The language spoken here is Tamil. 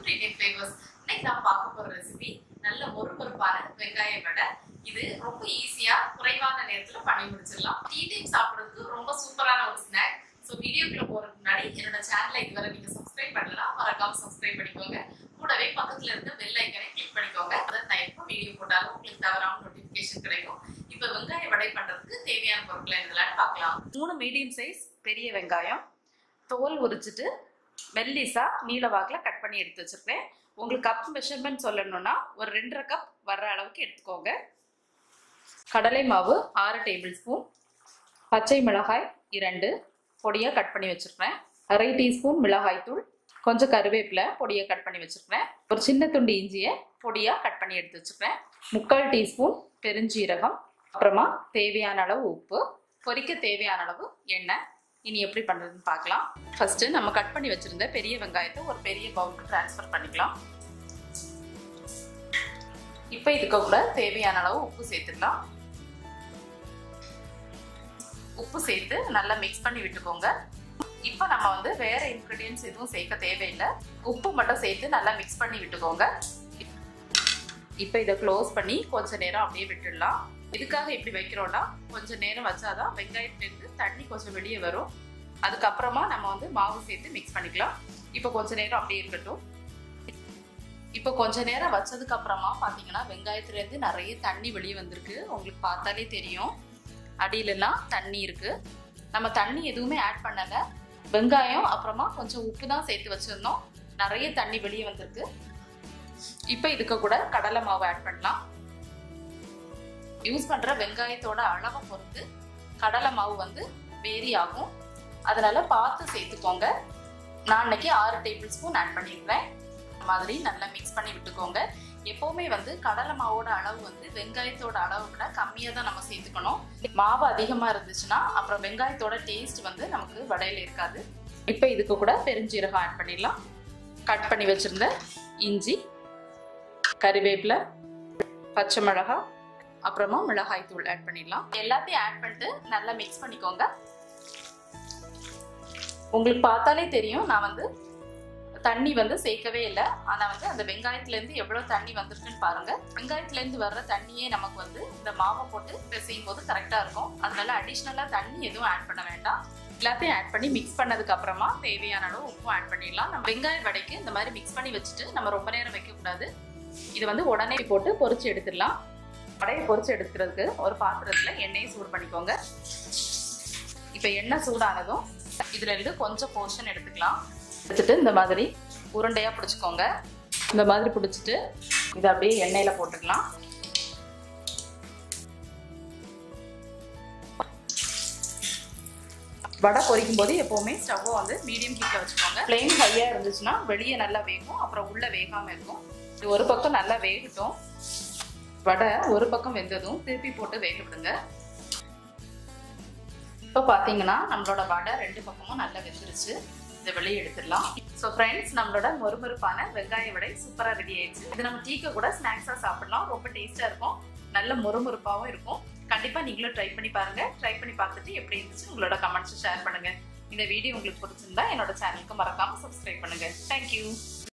டு இந்தியன் ஃபிளேவர்ஸ் இன்னைக்கு நான் பார்க்க போற ரெசிபி நல்ல மொறுமொறுப்பான வெங்காய வடை இது ரொம்ப ஈஸியா குறைவான நேரத்துல பண்ணி முடிச்சிடலாம் டீ டைம் சாப்பிடுறதுக்கு ரொம்ப சூப்பரான ஒரு ஸ்நாக் ஸோ வீடியோக்குள்ள போறதுக்கு முன்னாடி என்னோட சேனலை இதுவரை நீங்க சப்ஸ்கிரைப் பண்ணலாம் மறக்காம சப்ஸ்கிரைப் பண்ணிக்கோங்க கூடவே பக்கத்துல இருக்க பெல் ஐக்கனை கிளிக் பண்ணிக்கோங்க அதான் நான் எப்போ வீடியோ போட்டாலும் உங்களுக்கு தவறாம நோட்டிபிகேஷன் கிடைக்கும் இப்போ வெங்காய வடை பண்றதுக்கு தேவையான பொருட்கள் என்னெல்லாம் பார்க்கலாம் மூணு மீடியம் சைஸ் பெரிய வெங்காயம் தோல் உரிச்சிட்டு மெல்லிசா நீல வாக்கில் கட் பண்ணி எடுத்து வச்சிருக்கேன் உங்களுக்கு கப் மெஷர்மெண்ட் சொல்லணும்னா ஒரு ரெண்டரை கப் வர்ற அளவுக்கு எடுத்துக்கோங்க கடலை மாவு ஆறு டேபிள் ஸ்பூன் பச்சை மிளகாய் இரண்டு பொடியாக கட் பண்ணி வச்சிருக்கேன் அரை டீஸ்பூன் மிளகாய் தூள் கொஞ்சம் கருவேப்பிலை பொடியாக கட் பண்ணி வச்சிருக்கேன் ஒரு சின்ன துண்டு இஞ்சியை பொடியாக கட் பண்ணி எடுத்து வச்சிருக்கேன் முக்கால் டீஸ்பூன் பெருஞ்சீரகம் அப்புறமா தேவையான அளவு உப்பு பொரிக்க தேவையான அளவு எண்ணெய் இனி எப்படி பண்ணுறதுன்னு பார்க்கலாம் ஃபர்ஸ்ட் நம்ம கட் பண்ணி வச்சிருந்த பெரிய வெங்காயத்தை ஒரு பெரிய பவுலுக்கு ட்ரான்ஸ்ஃபர் பண்ணிக்கலாம் இப்போ இதுக்கு கூட தேவையான அளவு உப்பு சேர்த்துக்கலாம் உப்பு சேர்த்து நல்லா மிக்ஸ் பண்ணி விட்டுக்கோங்க இப்போ நம்ம வந்து வேற இன்க்ரீடியன்ஸ் எதுவும் சேர்க்க தேவையில்லை உப்பு மட்டும் சேர்த்து நல்லா மிக்ஸ் பண்ணி விட்டுக்கோங்க இப்போ இதை க்ளோஸ் பண்ணி கொஞ்ச நேரம் அப்படியே விட்டுடலாம் இதுக்காக எப்படி வைக்கிறோம்னா கொஞ்சம் நேரம் வச்சாதான் வெங்காயத்துலேருந்து தண்ணி கொஞ்சம் வெளியே வரும் அதுக்கப்புறமா நம்ம வந்து மாவு சேர்த்து மிக்ஸ் பண்ணிக்கலாம் இப்போ கொஞ்ச நேரம் அப்படியே இருக்கட்டும் இப்போ கொஞ்ச நேரம் வச்சதுக்கு அப்புறமா பார்த்தீங்கன்னா வெங்காயத்துலேருந்து நிறைய தண்ணி வெளியே வந்திருக்கு உங்களுக்கு பார்த்தாலே தெரியும் அடியிலலாம் தண்ணி இருக்கு நம்ம தண்ணி எதுவுமே ஆட் பண்ணலை வெங்காயம் அப்புறமா கொஞ்சம் உப்பு தான் சேர்த்து வச்சிருந்தோம் நிறைய தண்ணி வெளியே வந்திருக்கு இப்போ இதுக்கு கூட கடலை மாவு ஆட் பண்ணலாம் யூஸ் பண்ற வெங்காயத்தோட அளவை பொறுத்து கடலை மாவு வந்து வேரி ஆகும் அதனால பார்த்து சேர்த்துக்கோங்க நான் இன்னைக்கு ஆறு டேபிள் ஸ்பூன் ஆட் பண்ணியிருக்கிறேன் இந்த மாதிரி நல்லா மிக்ஸ் பண்ணி விட்டுக்கோங்க எப்பவுமே வந்து கடலை மாவோட அளவு வந்து வெங்காயத்தோட அளவை விட கம்மியாக தான் நம்ம சேர்த்துக்கணும் மாவு அதிகமாக இருந்துச்சுன்னா அப்புறம் வெங்காயத்தோட டேஸ்ட் வந்து நமக்கு வடையில் இருக்காது இப்போ இதுக்கு கூட பெருஞ்சீரகம் ஆட் பண்ணிடலாம் கட் பண்ணி வச்சிருந்த இஞ்சி கறிவேப்பிலை பச்சை மிளகாய் அப்புறமா மிளகாய் தூள் ஆட் பண்ணிடலாம் எல்லாத்தையும் ஆட் பண்ணிட்டு நல்லா மிக்ஸ் பண்ணிக்கோங்க உங்களுக்கு பார்த்தாலே தெரியும் நான் வந்து தண்ணி வந்து சேர்க்கவே இல்லை ஆனால் வந்து அந்த வெங்காயத்துலேருந்து எவ்வளோ தண்ணி வந்திருக்குன்னு பாருங்க வெங்காயத்துலேருந்து வர்ற தண்ணியே நமக்கு வந்து இந்த மாவை போட்டு பிசையும் போது கரெக்டாக இருக்கும் அதனால அடிஷ்னலாக தண்ணி எதுவும் ஆட் பண்ண வேண்டாம் எல்லாத்தையும் ஆட் பண்ணி மிக்ஸ் பண்ணதுக்கு அப்புறமா தேவையான அளவு உப்பும் ஆட் பண்ணிடலாம் நம்ம வெங்காய வடைக்கு இந்த மாதிரி மிக்ஸ் பண்ணி வச்சுட்டு நம்ம ரொம்ப நேரம் வைக்கக்கூடாது இது வந்து உடனே போட்டு பொரிச்சு எடுத்துடலாம் வடையை பொரிச்சு எடுக்கிறதுக்கு ஒரு பாத்திரத்தில் எண்ணெயை சூடு பண்ணிக்கோங்க இப்போ எண்ணெய் சூடானதும் இதுல இருந்து கொஞ்சம் போர்ஷன் எடுத்துக்கலாம் எடுத்துட்டு இந்த மாதிரி உருண்டையா பிடிச்சிக்கோங்க இந்த மாதிரி பிடிச்சிட்டு இதை அப்படியே எண்ணெயில போட்டுக்கலாம் வடை பொரிக்கும் போது எப்பவுமே ஸ்டவ்வை வந்து மீடியம் ஹீட்ல வச்சுக்கோங்க ஃப்ளேம் ஹையா இருந்துச்சுன்னா வெளியே நல்லா வேகும் அப்புறம் உள்ள வேகாம இருக்கும் இது ஒரு பக்கம் நல்லா வேகட்டும் வடை ஒரு பக்கம் வெந்ததும் திருப்பி போட்டு வேக விடுங்க இப்போ பார்த்தீங்கன்னா நம்மளோட வடை ரெண்டு பக்கமும் நல்லா வெந்துருச்சு இதை வெளியே எடுத்துடலாம் ஸோ ஃப்ரெண்ட்ஸ் நம்மளோட மொறுமொறுப்பான வெங்காய வடை சூப்பராக ரெடி ஆயிடுச்சு இது நம்ம டீக்க கூட ஸ்நாக்ஸாக சாப்பிடலாம் ரொம்ப டேஸ்ட்டாக இருக்கும் நல்ல மொறுமொறுப்பாகவும் இருக்கும் கண்டிப்பாக நீங்களும் ட்ரை பண்ணி பாருங்க ட்ரை பண்ணி பார்த்துட்டு எப்படி இருந்துச்சு உங்களோட கமெண்ட்ஸ் ஷேர் பண்ணுங்க இந்த வீடியோ உங்களுக்கு பிடிச்சிருந்தா என்னோட சேனலுக்கு மறக்காம சப்ஸ்கிரைப் பண்ணுங்க தேங்க்யூ